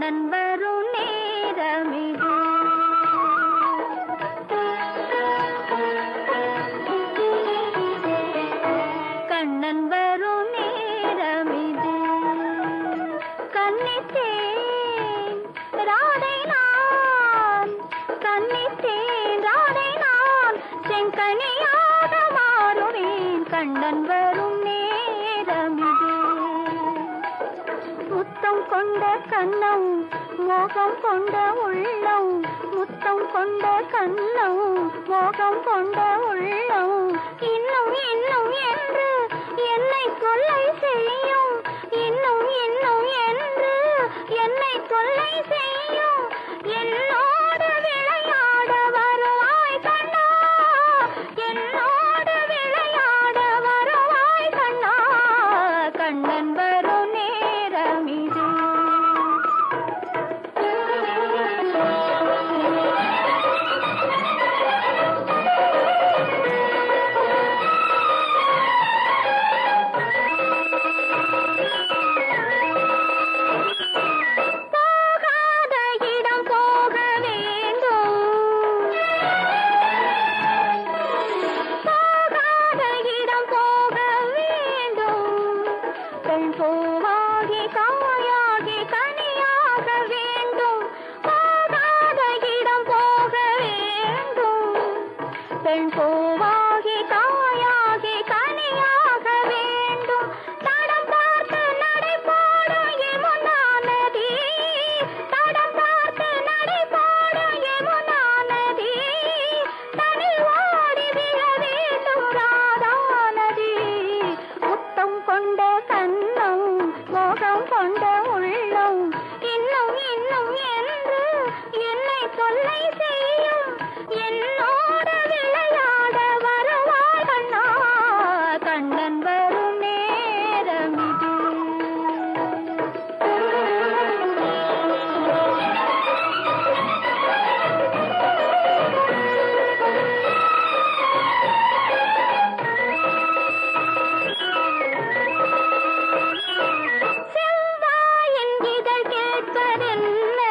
கண்ணன் வரும் நேரமிது கண்ணன் வரும் நேரமிது கண்ணித்தேன் ராதை நான் கண்ணித்தேன் ராதை நான் செங்கனியாக மாறுவேன் கண்ணன் வரும் நேரமிது முத்தம் கொண்ட கண்ணம் மோகம் கொண்ட உள்ளம் முத்தம் கொண்ட கண்ணம் மோகம் கொண்ட உள்ளம் இன்னும் இன்னும் என்று என்னை கொள்ளை செய்யும் இன்னும் இன்னும் என்று என்னை கொள்ளை செய்யும் என்னோடு விளையாட வருவாய் கண்ணா என்னோடு விளையாட வருவாய் கண்ணா கண்ணன் வரும் நேரம் இது போகாத இடம் போக வேண்டும் போகாத இடம் போக வேண்டும் கண் பூவாகி காயாகி கனியாக வேண்டும் போகாத இடம் போக வேண்டும் பெண் பூவாகி காயாகி கனியாக வேண்டும் தடம் பார்த்து நடை போடும் யமுனா நதி தடம் பார்த்து நடை போடும் யமுனா நதி தனில் ஓடி விழ வேண்டும் ராதா நதி முத்தம் கொண்ட கண்ணம் மோகம் கொண்ட உள்ளம் இன்னும் இன்னும் என்று என்னை தொல்லை செய்யும் என்னோட விளையாட வருவாய் கண்ணா கண்ணன் வரும் நேரம் இது செவ்வாயின் இதழ் கேட்பதென்ன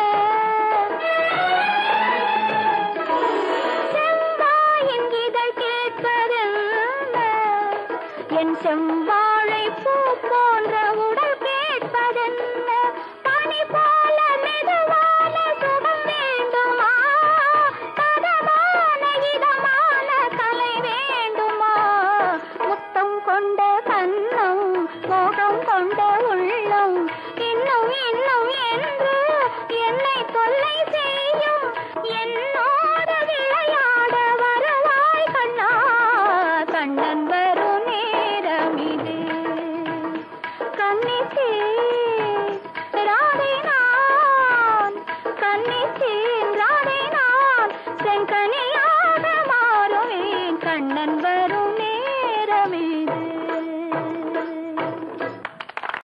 செவ்வாயின் இதழ் கேட்பதென்ன என் செவ்வாழை பூ போன்ற உடல் கேட்பதென்ன பனி போல மெதுவான சுகம் வேண்டுமா பதமான இதமான கலை வேண்டுமா முத்தம் கொண்ட கண்ணம் மோகம் கொண்ட உள்ளம் இன்னும் இன்னும் என்று என்னை தொல்லை செய்யும் என்னோ